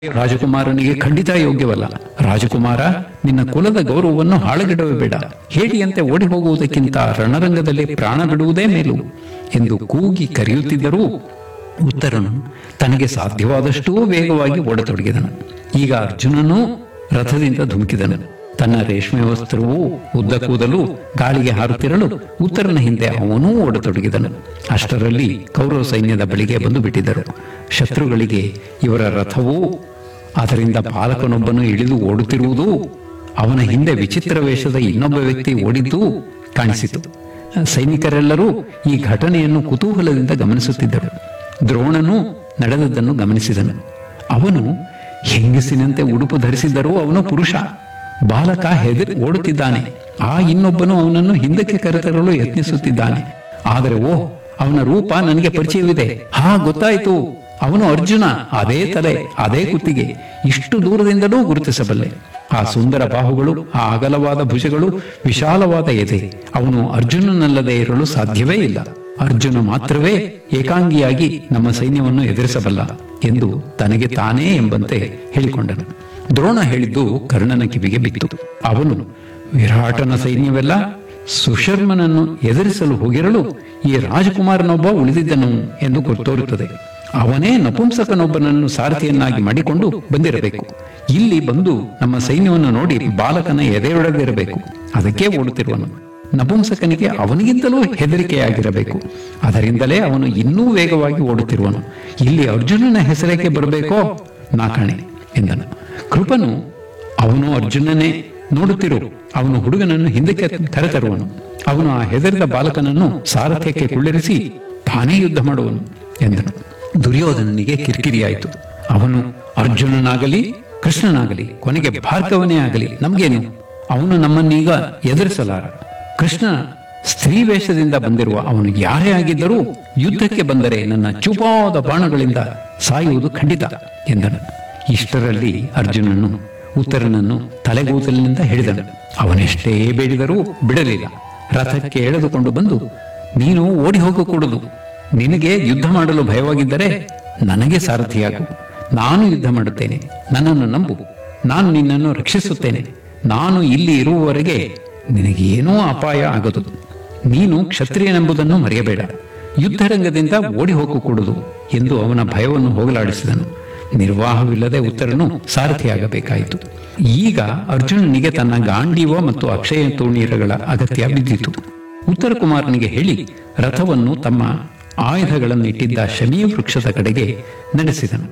ರಾಜಕುಮಾರನಿಗೆ ಖಂಡಿತ ಯೋಗ್ಯವಲ್ಲ ರಾಜಕುಮಾರ ನಿನ್ನ ಕುಲದ ಗೌರವವನ್ನು ಹಾಳುಗೆಡವಬೇಡ ಹೇಡಿಯಂತೆ ಓಡಿ ಹೋಗುವುದಕ್ಕಿಂತ ರಣರಂಗದಲ್ಲಿ ಪ್ರಾಣ ಬಿಡುವುದೇ ಮೇಲು ಎಂದು ಕೂಗಿ ಕರೆಯುತ್ತಿದ್ದರೂ ಉತ್ತರನು ತನಗೆ ಸಾಧ್ಯವಾದಷ್ಟೂ ವೇಗವಾಗಿ ಓಡತೊಡಗಿದನು ಈಗ ಅರ್ಜುನನೂ ರಥದಿಂದ ಧುಮುಕಿದನು ತನ್ನ ರೇಷ್ಮೆ ವಸ್ತ್ರವು ಉದ್ದ ಕೂದಲು ಗಾಳಿಗೆ ಹಾರುತ್ತಿರಲು ಉತ್ತರನ ಹಿಂದೆ ಅವನೂ ಓಡತೊಡಗಿದನು ಅಷ್ಟರಲ್ಲಿ ಕೌರವ ಸೈನ್ಯದ ಬಳಿಗೆ ಬಂದು ಬಿಟ್ಟಿದ್ದರು ಶತ್ರುಗಳಿಗೆ ಇವರ ರಥವೂ ಅದರಿಂದ ಬಾಲಕನೊಬ್ಬನು ಇಳಿದು ಓಡುತ್ತಿರುವುದು ಅವನ ಹಿಂದೆ ವಿಚಿತ್ರ ವೇಷದ ಇನ್ನೊಬ್ಬ ವ್ಯಕ್ತಿ ಓಡಿದ್ದು ಕಾಣಿಸಿತು ಸೈನಿಕರೆಲ್ಲರೂ ಈ ಘಟನೆಯನ್ನು ಕುತೂಹಲದಿಂದ ಗಮನಿಸುತ್ತಿದ್ದರು ದ್ರೋಣನು ನಡೆದದ್ದನ್ನು ಗಮನಿಸಿದನು ಅವನು ಹೆಂಗಸಿನಂತೆ ಉಡುಪು ಧರಿಸಿದ್ದರೂ ಅವನು ಪುರುಷ ಬಾಲಕ ಹೆದರಿ ಓಡುತ್ತಿದ್ದಾನೆ ಆ ಇನ್ನೊಬ್ಬನು ಅವನನ್ನು ಹಿಂದಕ್ಕೆ ಕರೆತರಲು ಯತ್ನಿಸುತ್ತಿದ್ದಾನೆ ಆದರೆ ಓ ಅವನ ರೂಪ ನನಗೆ ಪರಿಚಯವಿದೆ ಹಾ ಗೊತ್ತಾಯಿತು ಅವನು ಅರ್ಜುನ ಅದೇ ತಲೆ ಅದೇ ಕುತ್ತಿಗೆ ಇಷ್ಟು ದೂರದಿಂದಲೂ ಗುರುತಿಸಬಲ್ಲೆ ಆ ಸುಂದರ ಬಾಹುಗಳು ಆ ಅಗಲವಾದ ಭುಜಗಳು ವಿಶಾಲವಾದ ಎದೆ ಅವನು ಅರ್ಜುನನಲ್ಲದೆ ಇರಲು ಸಾಧ್ಯವೇ ಇಲ್ಲ ಅರ್ಜುನ ಮಾತ್ರವೇ ಏಕಾಂಗಿಯಾಗಿ ನಮ್ಮ ಸೈನ್ಯವನ್ನು ಎದುರಿಸಬಲ್ಲ ಎಂದು ತನಗೆ ತಾನೇ ಎಂಬಂತೆ ಹೇಳಿಕೊಂಡನು ದ್ರೋಣ ಹೇಳಿದ್ದು ಕರ್ಣನ ಕಿವಿಗೆ ಬಿತ್ತು ಅವನು ವಿರಾಟನ ಸೈನ್ಯವೆಲ್ಲ ಸುಶರ್ಮನನ್ನು ಎದುರಿಸಲು ಹೋಗಿರಲು ಈ ರಾಜಕುಮಾರನೊಬ್ಬ ಉಳಿದಿದ್ದನು ಎಂದು ಗೊತ್ತೋರುತ್ತದೆ ಅವನೇ ನಪುಂಸಕನೊಬ್ಬನನ್ನು ಸಾರಥಿಯನ್ನಾಗಿ ಮಾಡಿಕೊಂಡು ಬಂದಿರಬೇಕು ಇಲ್ಲಿ ಬಂದು ನಮ್ಮ ಸೈನ್ಯವನ್ನು ನೋಡಿ ಬಾಲಕನ ಎದೆಯೊಡೆದಿರಬೇಕು ಅದಕ್ಕೆ ಓಡುತ್ತಿರುವನು ನಪುಂಸಕನಿಗೆ ಅವನಿಗಿಂತಲೂ ಹೆದರಿಕೆಯಾಗಿರಬೇಕು ಅದರಿಂದಲೇ ಅವನು ಇನ್ನೂ ವೇಗವಾಗಿ ಓಡುತ್ತಿರುವನು ಇಲ್ಲಿ ಅರ್ಜುನನ ಹೆಸರೇಕೆ ಬರಬೇಕೋ ನಾಕಾಣೆ ಎಂದನು ಕೃಪನು ಅವನು ಅರ್ಜುನನೇ ನೋಡುತ್ತಿರು ಅವನು ಹುಡುಗನನ್ನು ಹಿಂದಕ್ಕೆ ಕರೆತರುವನು ಅವನು ಆ ಹೆದರಿದ ಬಾಲಕನನ್ನು ಸಾರಥ್ಯಕ್ಕೆ ಕುಳ್ಳಿರಿಸಿ ತಾನೇ ಯುದ್ಧ ಮಾಡುವನು ಎಂದನು ದುರ್ಯೋಧನನಿಗೆ ಕಿರಿಕಿರಿಯಾಯಿತು ಅವನು ಅರ್ಜುನನಾಗಲಿ ಕೃಷ್ಣನಾಗಲಿ ಕೊನೆಗೆ ಭಾರ್ಗವನೇ ಆಗಲಿ ನಮಗೇನು ಅವನು ನಮ್ಮನ್ನೀಗ ಎದುರಿಸಲಾರ ಕೃಷ್ಣ ಸ್ತ್ರೀ ವೇಷದಿಂದ ಬಂದಿರುವ ಅವನು ಯಾರೇ ಆಗಿದ್ದರೂ ಯುದ್ಧಕ್ಕೆ ಬಂದರೆ ನನ್ನ ಚುಪಾದ ಬಾಣಗಳಿಂದ ಸಾಯುವುದು ಖಂಡಿತ ಎಂದನು ಇಷ್ಟರಲ್ಲಿ ಅರ್ಜುನನು ಉತ್ತರನನ್ನು ತಲೆಗೂದಲಿನಿಂದ ಹಿಡಿದನು ಅವನೆಷ್ಟೇ ಬೇಡಿದರೂ ಬಿಡಲಿಲ್ಲ ರಥಕ್ಕೆ ಎಳೆದುಕೊಂಡು ಬಂದು ನೀನು ಓಡಿ ಹೋಗಕೂಡದು ನಿನಗೆ ಯುದ್ಧ ಮಾಡಲು ಭಯವಾಗಿದ್ದರೆ ನನಗೆ ಸಾರಥಿಯಾಗು ನಾನು ಯುದ್ಧ ಮಾಡುತ್ತೇನೆ ನನ್ನನ್ನು ನಂಬು ನಾನು ನಿನ್ನನ್ನು ರಕ್ಷಿಸುತ್ತೇನೆ ನಾನು ಇಲ್ಲಿ ಇರುವವರೆಗೆ ನಿನಗೇನೂ ಅಪಾಯ ಆಗದು ನೀನು ಕ್ಷತ್ರಿಯನೆಂಬುದನ್ನು ಮರೆಯಬೇಡ ಯುದ್ಧರಂಗದಿಂದ ಓಡಿ ಹೋಗಕೂಡದು ಎಂದು ಅವನ ಭಯವನ್ನು ಹೋಗಲಾಡಿಸಿದನು ನಿರ್ವಾಹವಿಲ್ಲದೆ ಉತ್ತರನು ಸಾರಥಿಯಾಗಬೇಕಾಯಿತು ಈಗ ಅರ್ಜುನನಿಗೆ ತನ್ನ ಗಾಂಡೀವ ಮತ್ತು ಅಕ್ಷಯ ತೂಣೀರಗಳ ಅಗತ್ಯ ಬಿದ್ದಿತು ಉತ್ತರ ಕುಮಾರನಿಗೆ ಹೇಳಿ ರಥವನ್ನು ತಮ್ಮ ಆಯುಧಗಳನ್ನಿಟ್ಟಿದ್ದ ಶಮೀ ವೃಕ್ಷದ ಕಡೆಗೆ ನಡೆಸಿದನು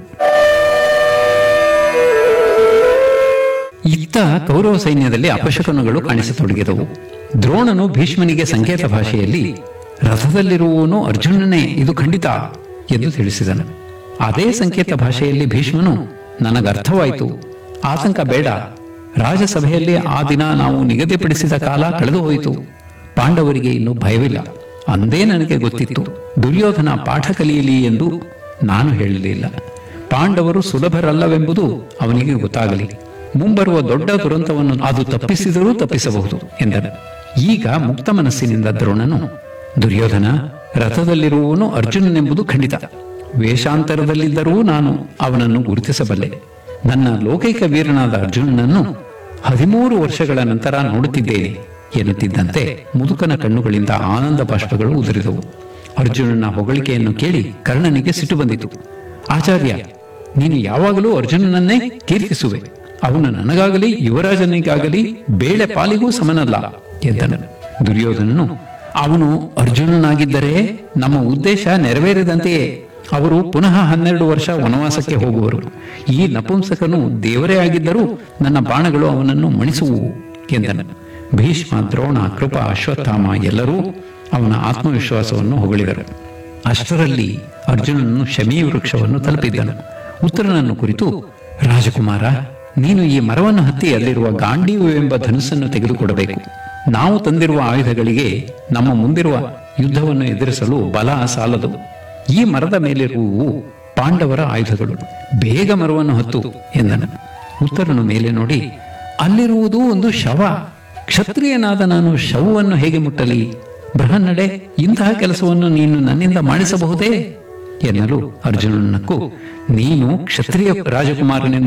ಇತ್ತ ಕೌರವ ಸೈನ್ಯದಲ್ಲಿ ಅಪಶಕನಗಳು ಕಾಣಿಸತೊಡಗಿದವು ದ್ರೋಣನು ಭೀಷ್ಮನಿಗೆ ಸಂಕೇತ ಭಾಷೆಯಲ್ಲಿ ರಥದಲ್ಲಿರುವವನು ಅರ್ಜುನನೇ ಇದು ಖಂಡಿತ ಎಂದು ತಿಳಿಸಿದನು ಅದೇ ಸಂಕೇತ ಭಾಷೆಯಲ್ಲಿ ಭೀಷ್ಮನು ನನಗರ್ಥವಾಯಿತು ಆತಂಕ ಬೇಡ ರಾಜಸಭೆಯಲ್ಲಿ ಆ ದಿನ ನಾವು ನಿಗದಿಪಡಿಸಿದ ಕಾಲ ಕಳೆದು ಹೋಯಿತು ಪಾಂಡವರಿಗೆ ಇನ್ನು ಭಯವಿಲ್ಲ ಅಂದೇ ನನಗೆ ಗೊತ್ತಿತ್ತು ದುರ್ಯೋಧನ ಪಾಠ ಕಲಿಯಲಿ ಎಂದು ನಾನು ಹೇಳಲಿಲ್ಲ ಪಾಂಡವರು ಸುಲಭರಲ್ಲವೆಂಬುದು ಅವನಿಗೆ ಗೊತ್ತಾಗಲಿ ಮುಂಬರುವ ದೊಡ್ಡ ದುರಂತವನ್ನು ಅದು ತಪ್ಪಿಸಿದರೂ ತಪ್ಪಿಸಬಹುದು ಎಂದನು ಈಗ ಮುಕ್ತ ಮನಸ್ಸಿನಿಂದ ದ್ರೋಣನು ದುರ್ಯೋಧನ ರಥದಲ್ಲಿರುವವನು ಅರ್ಜುನನೆಂಬುದು ಖಂಡಿತ ವೇಷಾಂತರದಲ್ಲಿದ್ದರೂ ನಾನು ಅವನನ್ನು ಗುರುತಿಸಬಲ್ಲೆ ನನ್ನ ಲೋಕೈಕ ವೀರನಾದ ಅರ್ಜುನನನ್ನು ಹದಿಮೂರು ವರ್ಷಗಳ ನಂತರ ನೋಡುತ್ತಿದ್ದೇನೆ ಎನ್ನುತ್ತಿದ್ದಂತೆ ಮುದುಕನ ಕಣ್ಣುಗಳಿಂದ ಆನಂದ ಬಾಷ್ಪಗಳು ಉದುರಿದವು ಅರ್ಜುನನ ಹೊಗಳಿಕೆಯನ್ನು ಕೇಳಿ ಕರ್ಣನಿಗೆ ಸಿಟ್ಟು ಬಂದಿತು ಆಚಾರ್ಯ ನೀನು ಯಾವಾಗಲೂ ಅರ್ಜುನನನ್ನೇ ಕೀರ್ತಿಸುವೆ ಅವನು ನನಗಾಗಲಿ ಯುವರಾಜನಿಗಾಗಲಿ ಬೇಳೆ ಪಾಲಿಗೂ ಸಮನಲ್ಲ ಎಂದನು ದುರ್ಯೋಧನನು ಅವನು ಅರ್ಜುನನಾಗಿದ್ದರೆ ನಮ್ಮ ಉದ್ದೇಶ ನೆರವೇರಿದಂತೆಯೇ ಅವರು ಪುನಃ ಹನ್ನೆರಡು ವರ್ಷ ವನವಾಸಕ್ಕೆ ಹೋಗುವರು ಈ ನಪುಂಸಕನು ದೇವರೇ ಆಗಿದ್ದರೂ ನನ್ನ ಬಾಣಗಳು ಅವನನ್ನು ಮಣಿಸುವು ಎಂದನು ಭೀಷ್ಮ ದ್ರೋಣ ಕೃಪ ಅಶ್ವತ್ಥಾಮ ಎಲ್ಲರೂ ಅವನ ಆತ್ಮವಿಶ್ವಾಸವನ್ನು ಹೊಗಳಿದರು ಅಷ್ಟರಲ್ಲಿ ಅರ್ಜುನನು ಶಮೀ ವೃಕ್ಷವನ್ನು ತಲುಪಿದ್ದನು ಉತ್ತರನನ್ನು ಕುರಿತು ರಾಜಕುಮಾರ ನೀನು ಈ ಮರವನ್ನು ಹತ್ತಿ ಅಲ್ಲಿರುವ ಗಾಂಡೀವವೆಂಬ ಧನುಸ್ಸನ್ನು ತೆಗೆದುಕೊಡಬೇಕು ನಾವು ತಂದಿರುವ ಆಯುಧಗಳಿಗೆ ನಮ್ಮ ಮುಂದಿರುವ ಯುದ್ಧವನ್ನು ಎದುರಿಸಲು ಬಲ ಸಾಲದು ಈ ಮರದ ಮೇಲಿರುವವು ಪಾಂಡವರ ಆಯುಧಗಳು ಬೇಗ ಮರವನ್ನು ಹತ್ತು ಎಂದನು ಉತ್ತರನು ಮೇಲೆ ನೋಡಿ ಅಲ್ಲಿರುವುದು ಒಂದು ಶವ ಕ್ಷತ್ರಿಯನಾದ ನಾನು ಶವವನ್ನು ಹೇಗೆ ಮುಟ್ಟಲಿ ಬೃಹನ್ನಡೆ ಇಂತಹ ಕೆಲಸವನ್ನು ನೀನು ನನ್ನಿಂದ ಮಾಡಿಸಬಹುದೇ ಎನ್ನಲು ಅರ್ಜುನನಕ್ಕೂ ನೀನು ಕ್ಷತ್ರಿಯ ರಾಜಕುಮಾರನೆಂದು